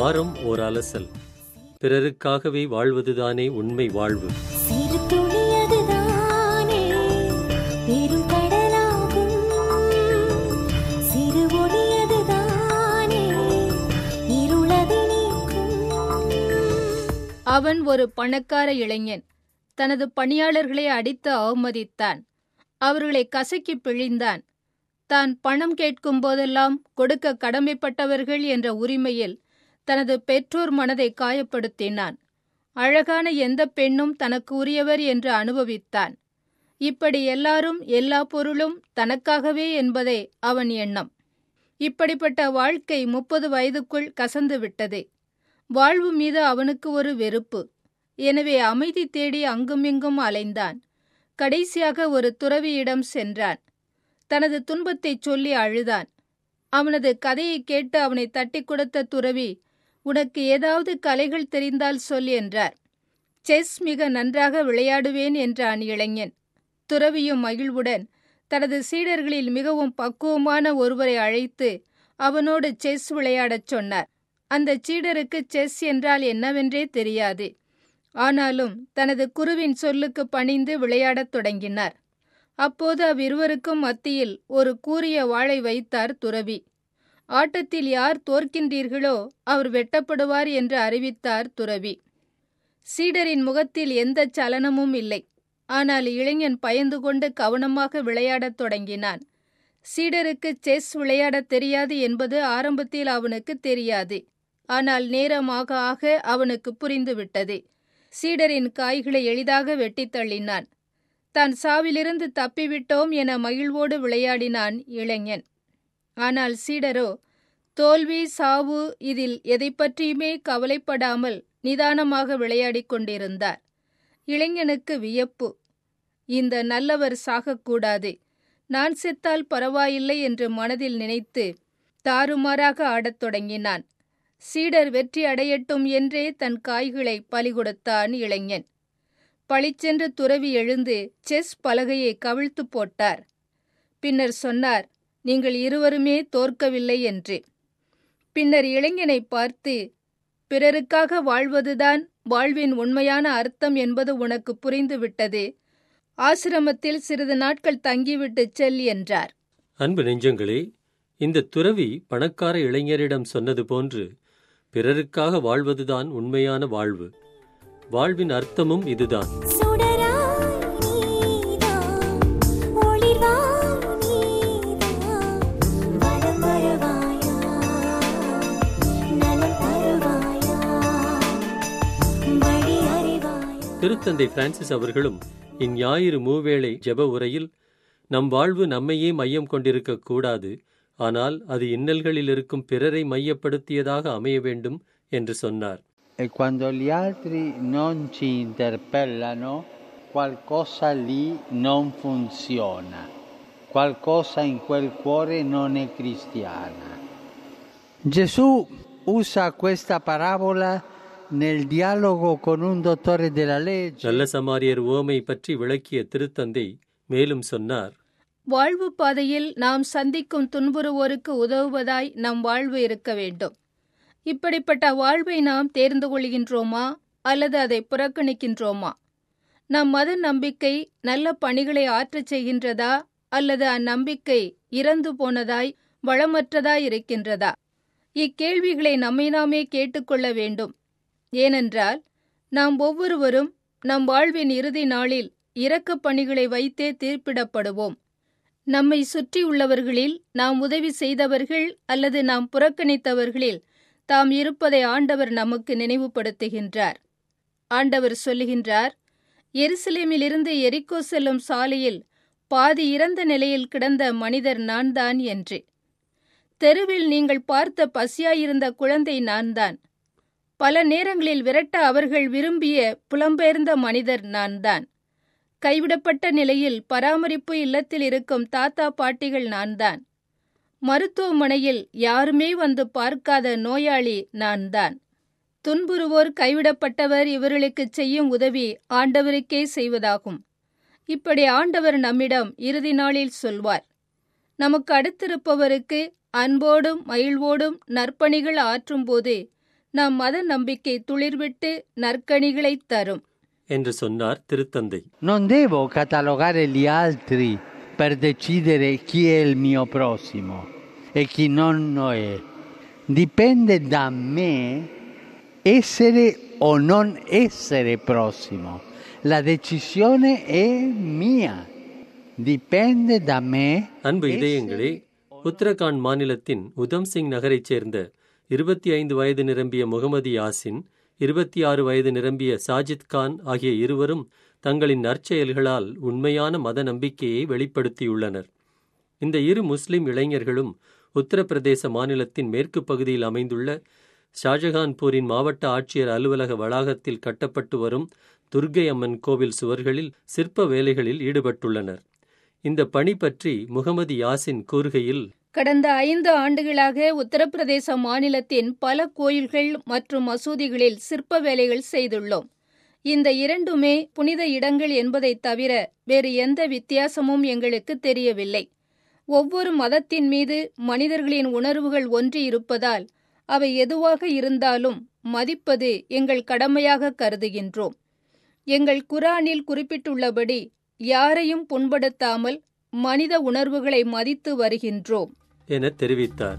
வாரம் ஓர் அலசல் பிறருக்காகவே வாழ்வதுதானே உண்மை வாழ்வு சிறு துளியதுதானே பெரும் கடலாகும் சிறு ஒளியதுதானே இருளது நீக்கும் அவன் ஒரு பணக்கார இளைஞன் தனது பணியாளர்களை அடித்து அவமதித்தான் அவர்களை கசக்கி பிழிந்தான் தான் பணம் கேட்கும் போதெல்லாம் கொடுக்க கடமைப்பட்டவர்கள் என்ற உரிமையில் தனது பெற்றோர் மனதை காயப்படுத்தினான் அழகான எந்த பெண்ணும் தனக்கு உரியவர் என்று அனுபவித்தான் இப்படி எல்லாரும் எல்லா பொருளும் தனக்காகவே என்பதே அவன் எண்ணம் இப்படிப்பட்ட வாழ்க்கை முப்பது வயதுக்குள் கசந்து விட்டது வாழ்வு மீது அவனுக்கு ஒரு வெறுப்பு எனவே அமைதி தேடி அங்குமிங்கும் அலைந்தான் கடைசியாக ஒரு துறவியிடம் சென்றான் தனது துன்பத்தைச் சொல்லி அழுதான் அவனது கதையை கேட்டு அவனை தட்டி கொடுத்த துறவி உனக்கு ஏதாவது கலைகள் தெரிந்தால் சொல் என்றார் செஸ் மிக நன்றாக விளையாடுவேன் என்றான் இளைஞன் துறவியும் மகிழ்வுடன் தனது சீடர்களில் மிகவும் பக்குவமான ஒருவரை அழைத்து அவனோடு செஸ் விளையாடச் சொன்னார் அந்த சீடருக்கு செஸ் என்றால் என்னவென்றே தெரியாது ஆனாலும் தனது குருவின் சொல்லுக்கு பணிந்து விளையாடத் தொடங்கினார் அப்போது அவ்விருவருக்கும் மத்தியில் ஒரு கூரிய வாளை வைத்தார் துறவி ஆட்டத்தில் யார் தோற்கின்றீர்களோ அவர் வெட்டப்படுவார் என்று அறிவித்தார் துறவி சீடரின் முகத்தில் எந்த சலனமும் இல்லை ஆனால் இளைஞன் பயந்து கொண்டு கவனமாக விளையாடத் தொடங்கினான் சீடருக்கு செஸ் விளையாடத் தெரியாது என்பது ஆரம்பத்தில் அவனுக்கு தெரியாது ஆனால் நேரமாக ஆக அவனுக்கு புரிந்துவிட்டது சீடரின் காய்களை எளிதாக வெட்டித் தள்ளினான் தான் சாவிலிருந்து தப்பிவிட்டோம் என மகிழ்வோடு விளையாடினான் இளைஞன் ஆனால் சீடரோ தோல்வி சாவு இதில் எதை பற்றியுமே கவலைப்படாமல் நிதானமாக விளையாடிக் கொண்டிருந்தார் இளைஞனுக்கு வியப்பு இந்த நல்லவர் சாகக்கூடாது நான் செத்தால் பரவாயில்லை என்று மனதில் நினைத்து தாறுமாறாக ஆடத் தொடங்கினான் சீடர் வெற்றி அடையட்டும் என்றே தன் காய்களை பலிகொடுத்தான் இளைஞன் பளிச்சென்று துறவி எழுந்து செஸ் பலகையை கவிழ்த்து போட்டார் பின்னர் சொன்னார் நீங்கள் இருவருமே தோற்கவில்லை என்று பின்னர் இளைஞனை பார்த்து பிறருக்காக வாழ்வதுதான் வாழ்வின் உண்மையான அர்த்தம் என்பது உனக்கு புரிந்துவிட்டது ஆசிரமத்தில் சிறிது நாட்கள் தங்கிவிட்டு செல் என்றார் அன்பு நெஞ்சங்களே இந்த துறவி பணக்கார இளைஞரிடம் சொன்னது போன்று பிறருக்காக வாழ்வதுதான் உண்மையான வாழ்வு வாழ்வின் அர்த்தமும் இதுதான் சுடராய் நீதான் ஒளிர்வாய் நீதான் வரம் வருவாயா நலம் தருவாயா வழி அறிவாயா திருத்தந்தை பிரான்சிஸ் அவர்களும் இந்ஞாயிறு மூவேளை ஜெப உரையில் நம் வாழ்வு நம்மையே மையம் கொண்டிருக்க கூடாது ஆனால் அது இன்னல்களில் இருக்கும் பிறரை மையப்படுத்தியதாக அமைய வேண்டும் என்று சொன்னார் E quando gli altri non ci interpellano, qualcosa lì non funziona, qualcosa in quel cuore non è cristiana. Gesù usa questa parabola nel dialogo con un dottore della legge. நல்ல சமாரியர் உவமை பற்றி விளக்கிய திருத்தந்தை மேலும் சொன்னார் வாழ்வு பாதையில் நாம் சந்திக்கும் துன்புறுவோருக்கு உதவுவதாய் நம் வாழ்வு இருக்க வேண்டும் இப்படிப்பட்ட வாழ்வை நாம் தேர்ந்து கொள்கின்றோமா அல்லது அதை புறக்கணிக்கின்றோமா நம் மத நம்பிக்கை நல்ல பணிகளை ஆற்றச் செய்கின்றதா அல்லது அந்நம்பிக்கை இறந்து போனதாய் வளமற்றதாய் இருக்கின்றதா இக்கேள்விகளை நம்மை நாமே கேட்டுக்கொள்ள வேண்டும் ஏனென்றால் நாம் ஒவ்வொருவரும் நம் வாழ்வின் இறுதி நாளில் இரக்கப் பணிகளை வைத்தே தீர்ப்பிடப்படுவோம் நம்மை சுற்றியுள்ளவர்களில் நாம் உதவி செய்தவர்கள் அல்லது நாம் புறக்கணித்தவர்களில் தாம் இருப்பதை ஆண்டவர் நமக்கு நினைவுபடுத்துகின்றார் ஆண்டவர் சொல்லுகின்றார் எருசலேமிலிருந்து எரிக்கோ செல்லும் சாலையில் பாதி இறந்த நிலையில் கிடந்த மனிதர் நான்தான் என்று தெருவில் நீங்கள் பார்த்த பசியாயிருந்த குழந்தை நான்தான் பல நேரங்களில் விரட்ட அவர்கள் விரும்பிய புலம்பெயர்ந்த மனிதர் நான்தான் கைவிடப்பட்ட நிலையில் பராமரிப்பு இல்லத்தில் இருக்கும் தாத்தா பாட்டிகள் நான்தான் மருத்துவமனையில் யாருமே வந்து பார்க்காத நோயாளி நான்தான் துன்புறுவோர் கைவிடப்பட்டவர் இவர்களுக்குச் செய்யும் உதவி ஆண்டவருக்கே செய்வதாகும் இப்படி ஆண்டவர் நம்மிடம் இறுதி நாளில் சொல்வார் நமக்கு அடுத்திருப்பவருக்கு அன்போடும் மகிழ்வோடும் நற்பணிகள் ஆற்றும்போது நம் மத நம்பிக்கை துளிர்விட்டு நற்கனிகளைத் தரும் என்று சொன்னார் திருத்தந்தை Non devo catalogare gli altri per decidere chi è il mio prossimo e chi non lo è. Dipende da me essere o non essere prossimo. La decisione è mia. Dipende da me. அன்பு இதயங்களே உத்தரகாண்ட் மாநிலத்தின் உதம் சிங் நகரைச் சேர்ந்த இருபத்தி ஐந்து வயது நிரம்பிய முகமது யாசின் இருபத்தி ஆறு வயது நிரம்பிய சாஜித் கான் ஆகிய இருவரும் தங்களின் நற்செயல்களால் உண்மையான மத நம்பிக்கையை வெளிப்படுத்தியுள்ளனர் இந்த இரு முஸ்லிம் இளைஞர்களும் உத்தரப்பிரதேச மாநிலத்தின் மேற்கு பகுதியில் அமைந்துள்ள ஷாஜகான்பூரின் மாவட்ட ஆட்சியர் அலுவலக வளாகத்தில் கட்டப்பட்டு வரும் துர்க்கை அம்மன் கோவில் சுவர்களில் சிற்ப வேலைகளில் ஈடுபட்டுள்ளனர் இந்த பணி பற்றி முகமது யாசின் கூறுகையில் கடந்த ஐந்து ஆண்டுகளாக உத்தரப்பிரதேச மாநிலத்தின் பல கோயில்கள் மற்றும் மசூதிகளில் சிற்ப வேலைகள் செய்துள்ளோம் இந்த இரண்டுமே புனித இடங்கள் என்பதைத் தவிர வேறு எந்த வித்தியாசமும் எங்களுக்கு தெரியவில்லை ஒவ்வொரு மதத்தின் மீது மனிதர்களின் உணர்வுகள் ஒன்றி இருப்பதால் அவை எதுவாக இருந்தாலும் மதிப்பது எங்கள் கடமையாக கருதுகின்றோம் எங்கள் குரானில் குறிப்பிட்டுள்ளபடி யாரையும் புண்படுத்தாமல் மனித உணர்வுகளை மதித்து வருகின்றோம் என தெரிவித்தார்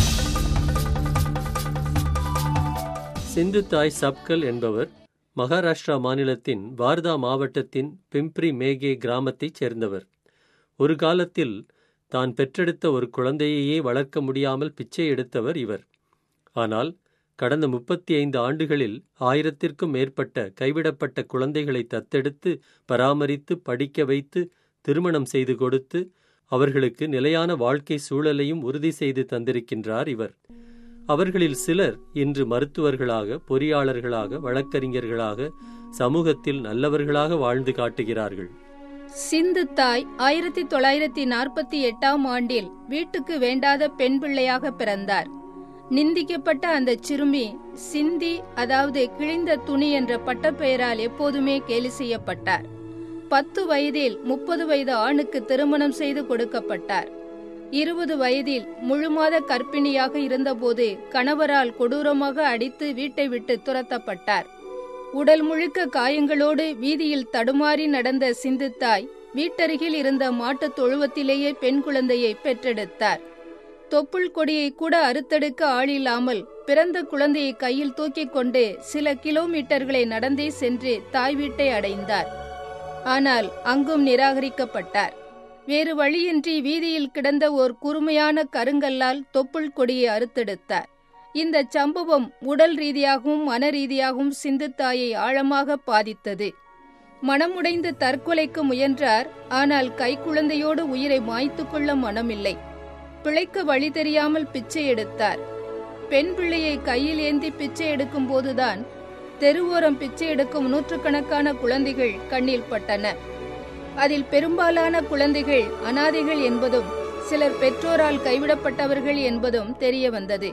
சிந்து தாய் சப்கல் என்பவர் மகாராஷ்டிரா மாநிலத்தின் வார்தா மாவட்டத்தின் பிம்ப்ரி மேகே கிராமத்தைச் சேர்ந்தவர் ஒரு காலத்தில் தான் பெற்றெடுத்த ஒரு குழந்தையையே வளர்க்க முடியாமல் பிச்சை எடுத்தவர் இவர் ஆனால் கடந்த முப்பத்தி ஐந்து ஆண்டுகளில் ஆயிரத்திற்கும் மேற்பட்ட கைவிடப்பட்ட குழந்தைகளை தத்தெடுத்து பராமரித்து படிக்க வைத்து திருமணம் செய்து கொடுத்து அவர்களுக்கு நிலையான வாழ்க்கை சூழலையும் உறுதி செய்து தந்திருக்கின்றார் இவர் அவர்களில் சிலர் இன்று மருத்துவர்களாக பொறியாளர்களாக வழக்கறிஞர்களாக சமூகத்தில் நல்லவர்களாக வாழ்ந்து காட்டுகிறார்கள் சிந்து தாய் ஆயிரத்தி தொள்ளாயிரத்தி நாற்பத்தி எட்டாம் ஆண்டில் வீட்டுக்கு வேண்டாத பெண் பிள்ளையாக பிறந்தார் நிந்திக்கப்பட்ட அந்த சிறுமி சிந்தி அதாவது கிழிந்த துணி என்ற பட்டப்பெயரால் எப்போதுமே கேலி செய்யப்பட்டார் பத்து வயதில் முப்பது வயது ஆணுக்கு திருமணம் செய்து கொடுக்கப்பட்டார் இருபது வயதில் முழுமாத கர்ப்பிணியாக இருந்தபோது கணவரால் கொடூரமாக அடித்து வீட்டை விட்டு துரத்தப்பட்டார் உடல் முழுக்க காயங்களோடு வீதியில் தடுமாறி நடந்த சிந்துத்தாய் வீட்டருகில் இருந்த மாட்டுத் தொழுவத்திலேயே பெண் குழந்தையை பெற்றெடுத்தார் தொப்புள் கொடியை கூட அறுத்தெடுக்க ஆளில்லாமல் பிறந்த குழந்தையை கையில் தூக்கிக் கொண்டு சில கிலோமீட்டர்களை நடந்தே சென்று தாய் வீட்டை அடைந்தார் ஆனால் அங்கும் நிராகரிக்கப்பட்டார் வேறு வழியின்றி வீதியில் கிடந்த ஓர் குறுமையான கருங்கல்லால் தொப்புள் கொடியை அறுத்தெடுத்தார் இந்த சம்பவம் உடல் ரீதியாகவும் மன ரீதியாகவும் சிந்துத்தாயை ஆழமாக பாதித்தது மனமுடைந்து தற்கொலைக்கு முயன்றார் ஆனால் கைக்குழந்தையோடு உயிரை மாய்த்துக் கொள்ள மனமில்லை பிழைக்க வழி தெரியாமல் பிச்சை எடுத்தார் பெண் பிள்ளையை கையில் ஏந்தி பிச்சை எடுக்கும் போதுதான் தெருவோரம் பிச்சை எடுக்கும் நூற்றுக்கணக்கான குழந்தைகள் கண்ணில் பட்டன அதில் பெரும்பாலான குழந்தைகள் அனாதைகள் என்பதும் சிலர் பெற்றோரால் கைவிடப்பட்டவர்கள் என்பதும் தெரிய வந்தது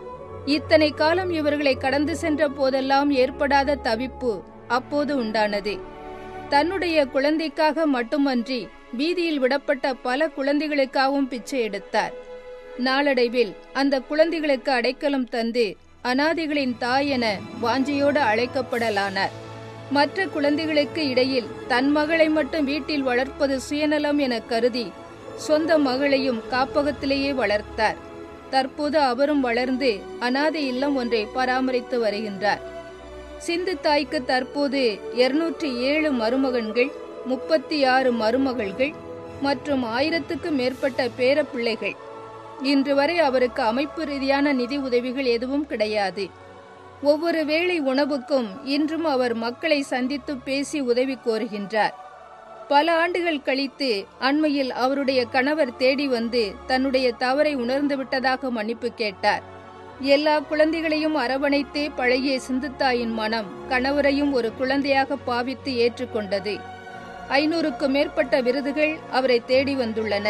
இத்தனை காலம் இவர்களை கடந்து சென்ற போதெல்லாம் ஏற்படாத தவிப்பு அப்போது உண்டானது தன்னுடைய குழந்தைக்காக மட்டுமன்றி வீதியில் விடப்பட்ட பல குழந்தைகளுக்காகவும் பிச்சை எடுத்தார் நாளடைவில் அந்த குழந்தைகளுக்கு அடைக்கலம் தந்து அனாதைகளின் தாய் என வாஞ்சையோடு அழைக்கப்படலானார் மற்ற குழந்தைகளுக்கு இடையில் தன் மகளை மட்டும் வீட்டில் வளர்ப்பது சுயநலம் என கருதி சொந்த மகளையும் காப்பகத்திலேயே வளர்த்தார் தற்போது அவரும் வளர்ந்து அனாதை இல்லம் ஒன்றை பராமரித்து வருகின்றார் சிந்து தாய்க்கு தற்போது இருநூற்றி ஏழு மருமகன்கள் முப்பத்தி ஆறு மருமகள்கள் மற்றும் ஆயிரத்துக்கு மேற்பட்ட பேரப்பிள்ளைகள் இன்று வரை அவருக்கு அமைப்பு ரீதியான நிதி உதவிகள் எதுவும் கிடையாது ஒவ்வொரு வேளை உணவுக்கும் இன்றும் அவர் மக்களை சந்தித்து பேசி உதவி கோருகின்றார் பல ஆண்டுகள் கழித்து அண்மையில் அவருடைய கணவர் தேடி வந்து தன்னுடைய தவறை உணர்ந்து விட்டதாக மன்னிப்பு கேட்டார் எல்லா குழந்தைகளையும் அரவணைத்தே பழகிய சிந்துத்தாயின் மனம் கணவரையும் ஒரு குழந்தையாக பாவித்து ஏற்றுக்கொண்டது ஐநூறுக்கு மேற்பட்ட விருதுகள் அவரை தேடி வந்துள்ளன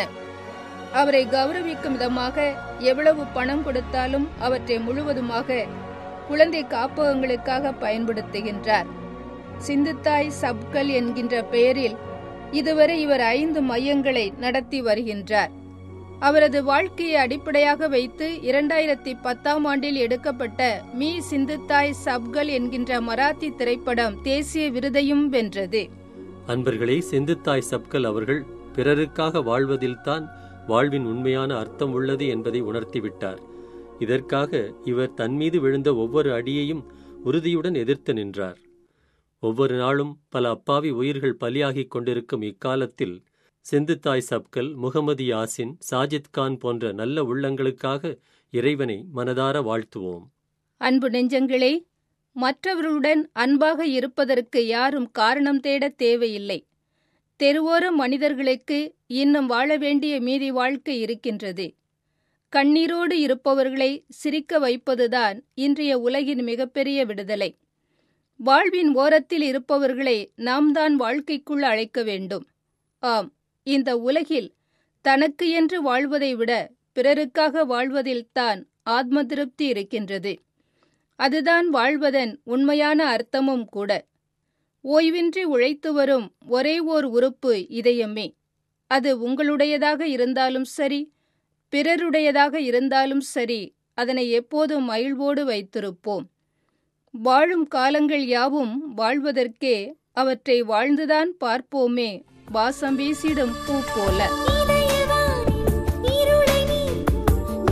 அவரை கௌரவிக்கும் விதமாக எவ்வளவு பணம் கொடுத்தாலும் அவற்றை முழுவதுமாக குழந்தை காப்பகங்களுக்காக பயன்படுத்துகின்றார் சிந்துத்தாய் சப்கல் என்கின்ற பெயரில் இதுவரை இவர் ஐந்து மையங்களை நடத்தி வருகின்றார் அவரது வாழ்க்கையை அடிப்படையாக வைத்து இரண்டாயிரத்தி பத்தாம் ஆண்டில் எடுக்கப்பட்ட மீ சிந்துத்தாய் சப்கல் என்கின்ற மராத்தி திரைப்படம் தேசிய விருதையும் வென்றது அன்பர்களே செந்துத்தாய் சப்கல் அவர்கள் பிறருக்காக வாழ்வதில்தான் வாழ்வின் உண்மையான அர்த்தம் உள்ளது என்பதை உணர்த்திவிட்டார் இதற்காக இவர் தன்மீது விழுந்த ஒவ்வொரு அடியையும் உறுதியுடன் எதிர்த்து நின்றார் ஒவ்வொரு நாளும் பல அப்பாவி உயிர்கள் பலியாகிக் கொண்டிருக்கும் இக்காலத்தில் செந்துத்தாய் சப்கல் முகமது யாசின் சாஜித் கான் போன்ற நல்ல உள்ளங்களுக்காக இறைவனை மனதார வாழ்த்துவோம் அன்பு நெஞ்சங்களே மற்றவர்களுடன் அன்பாக இருப்பதற்கு யாரும் காரணம் தேட தேவையில்லை தெருவோர மனிதர்களுக்கு இன்னும் வாழ வேண்டிய மீதி வாழ்க்கை இருக்கின்றது கண்ணீரோடு இருப்பவர்களை சிரிக்க வைப்பதுதான் இன்றைய உலகின் மிகப்பெரிய விடுதலை வாழ்வின் ஓரத்தில் இருப்பவர்களை நாம் தான் வாழ்க்கைக்குள் அழைக்க வேண்டும் ஆம் இந்த உலகில் தனக்கு என்று வாழ்வதை விட பிறருக்காக வாழ்வதில்தான் ஆத்ம திருப்தி இருக்கின்றது அதுதான் வாழ்வதன் உண்மையான அர்த்தமும் கூட ஓய்வின்றி உழைத்து வரும் ஒரே ஓர் உறுப்பு இதயமே அது உங்களுடையதாக இருந்தாலும் சரி பிறருடையதாக இருந்தாலும் சரி அதனை எப்போதும் மகிழ்வோடு வைத்திருப்போம் வாழும் காலங்கள் யாவும் வாழ்வதற்கே அவற்றை வாழ்ந்துதான் பார்ப்போமே வாசம் வீசிடும் பூ போல இதயவானில் இருளை நீக்கும்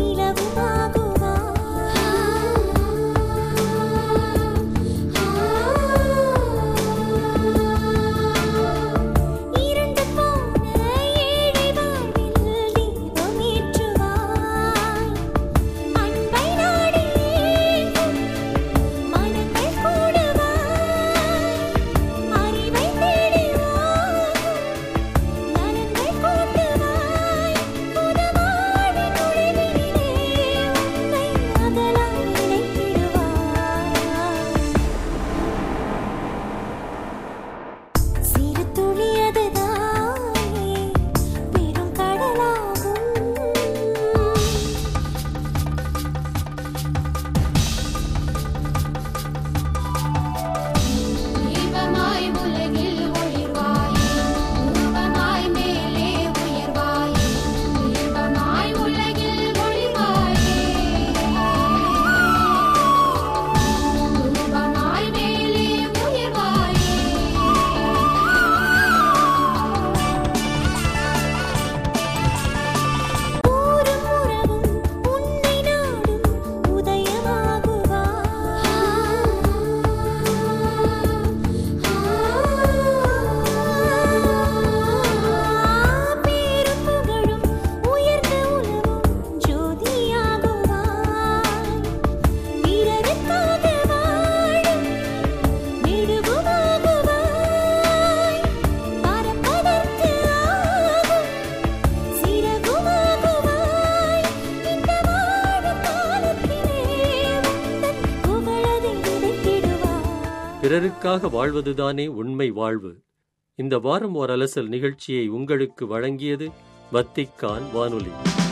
நிலவுமாகுவாய். இருண்டு போன ஏழை வாழ்வில் தீபம் ஏற்றுவாய். அன்பை நாடி ஏங்கும் மனங்கள் கூடுவாய். அறிவை தேடி வாழும் நலன்கள் கூட்டுவாய். புதுவாழ்வின் ஒளிவினிலே உன்னை அகலாய் இணைத்திடுவாய். சிறு துளியதுதானே பெரும் கடலாகும் தீபமாய் உலகில் ஒளிர்வாயே தூபமாய் மேலே உயர்வாயே தீபமாய் உலகில் ஒளிர்வாயே தூபமாய் மேலே உயர்வாயே ஊரும் உறவும் உன்னை நாடும் உதயமாகுவாய் பேரும் புகழும் உயர்ந்த உலகும் ஜோதியாகுவாய் பிறருக்காக வாழும் மெழுகுமாகுவாய் பறப்பதற்கு ஆகும் சிறகுமாகுவாய் இந்த வாழும் காலத்திலே உந்தன் புகழதை விதைத்திடுவாய் பிறருக்காக வாழ்வதுதானே உண்மை வாழ்வு இந்த வாரம் ஓர் அலசல் நிகழ்ச்சியை உங்களுக்கு வழங்கியது வத்திக்கான் வானொலி